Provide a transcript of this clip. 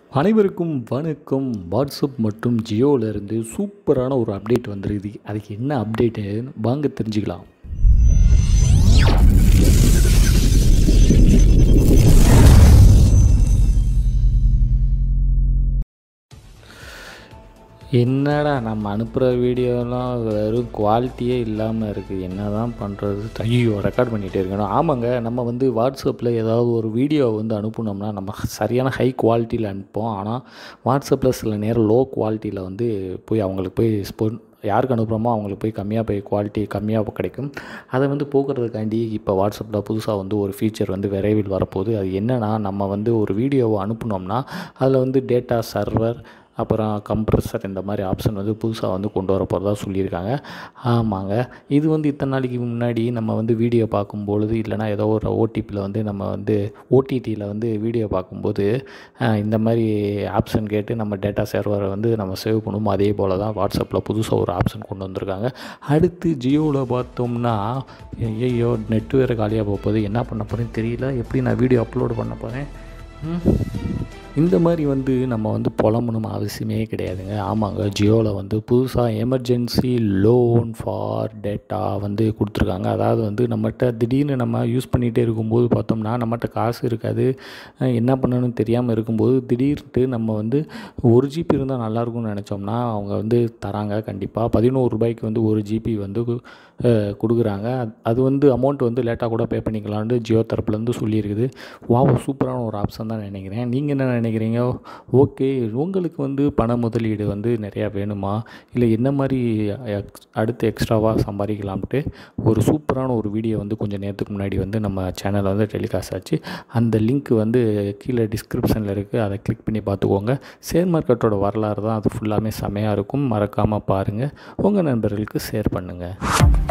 அனைவருக்கும் வணக்கம் வாட்ஸ்அப் மற்றும் ஜியோவிலேருந்து சூப்பரான ஒரு அப்டேட் வந்துருக்குது அதுக்கு என்ன அப்டேட்டு வாங்க தெரிஞ்சுக்கலாம் என்னடா நம்ம அனுப்புகிற வீடியோலாம் வெறும் குவாலிட்டியே இல்லாமல் இருக்குது என்ன தான் பண்ணுறது ஐயோ ரெக்கார்ட் பண்ணிகிட்டே இருக்கணும் ஆமாங்க நம்ம வந்து வாட்ஸ்அப்பில் ஏதாவது ஒரு வீடியோ வந்து அனுப்புனோம்னா நம்ம சரியான ஹை குவாலிட்டியில் அனுப்போம் ஆனால் வாட்ஸ்அப்பில் சில நேரம் லோ குவாலிட்டியில் வந்து போய் அவங்களுக்கு போய் ஸ்போ யாருக்கு அனுப்புகிறோமோ அவங்களுக்கு போய் கம்மியாக போய் குவாலிட்டி கம்மியாக கிடைக்கும் அதை வந்து போக்குறதுக்காண்டி இப்போ வாட்ஸ்அப்பில் புதுசாக வந்து ஒரு ஃபீச்சர் வந்து விரைவில் வரப்போகுது அது என்னென்னா நம்ம வந்து ஒரு வீடியோவை அனுப்புனோம்னா அதில் வந்து டேட்டா சர்வர் அப்புறம் கம்ப்ரஸர் இந்த மாதிரி ஆப்ஷன் வந்து புதுசாக வந்து கொண்டு வர போகிறதா சொல்லியிருக்காங்க ஆமாங்க இது வந்து இத்தனை நாளைக்கு முன்னாடி நம்ம வந்து வீடியோ பார்க்கும்பொழுது இல்லைனா ஏதோ ஒரு ஓடிபியில் வந்து நம்ம வந்து ஓடிடியில் வந்து வீடியோ பார்க்கும்போது அஹ், இந்த மாதிரி ஆப்ஷன் கேட்டு நம்ம டேட்டா சர்வரை வந்து நம்ம சேவ் பண்ணுவோம் அதே போல் தான் வாட்ஸ்அப்பில் புதுசாக ஒரு ஆப்ஷன் கொண்டு வந்திருக்காங்க அடுத்து ஜியோவில் பார்த்தோம்னா ஐயோ நெட் வேறு காலியாக போக போகுது என்ன பண்ண போகிறேன்னு தெரியல எப்படி நான் வீடியோ அப்லோட் பண்ண போகிறேன் ம். இந்த மாதிரி வந்து நம்ம வந்து புலம்பணும் அவசியமே கிடையாதுங்க ஆமாங்க ஜியோவில் வந்து புதுசாக எமர்ஜென்சி லோன் ஃபார் டேட்டா வந்து கொடுத்துருக்காங்க அதாவது வந்து நம்மகிட்ட திடீர்னு நம்ம யூஸ் பண்ணிகிட்டே இருக்கும்போது பார்த்தோம்னா நம்மகிட்ட காசு இருக்காது அஹ் என்ன பண்ணணும்னு தெரியாமல் இருக்கும்போது திடீர்னுட்டு நம்ம வந்து ஒரு ஜிபி இருந்தால் நல்லாயிருக்கும்னு நினச்சோம்னா அவங்க வந்து தராங்க கண்டிப்பாக பதினோரு ரூபாய்க்கு வந்து ஒரு ஜிபி வந்து அஹ், கொடுக்குறாங்க அது- அது வந்து அமௌண்ட் வந்து லேட்டாக கூட பே பண்ணிக்கலாம்னு ஜியோ தரப்புலேருந்து சொல்லியிருக்குது வாவ் சூப்பரான ஒரு ஆப்ஷன் தான் நினைக்கிறேன் நீங்கள் என்ன நினைக்கிறீங்க ஓகே உங்களுக்கு வந்து பண முதலீடு வந்து நிறையா வேணுமா இல்லை என்ன மாதிரி எக்ஸ்- அடுத்து எக்ஸ்ட்ராவாக சம்பாதிக்கலாம்ட்டு ஒரு சூப்பரான ஒரு வீடியோ வந்து கொஞ்சம் நேரத்துக்கு முன்னாடி வந்து நம்ம சேனலில் வந்து டெலிகாஸ்ட் ஆச்சு அந்த லிங்க் வந்து கீழே டிஸ்கிரிப்ஷனில் இருக்குது அதை கிளிக் பண்ணி பார்த்துக்கோங்க ஷேர் மார்க்கெட்டோட வரலாறு தான் அது ஃபுல்லாமே செமையாக இருக்கும் மறக்காமல் பாருங்கள் உங்கள் நண்பர்களுக்கு ஷேர் பண்ணுங்கள்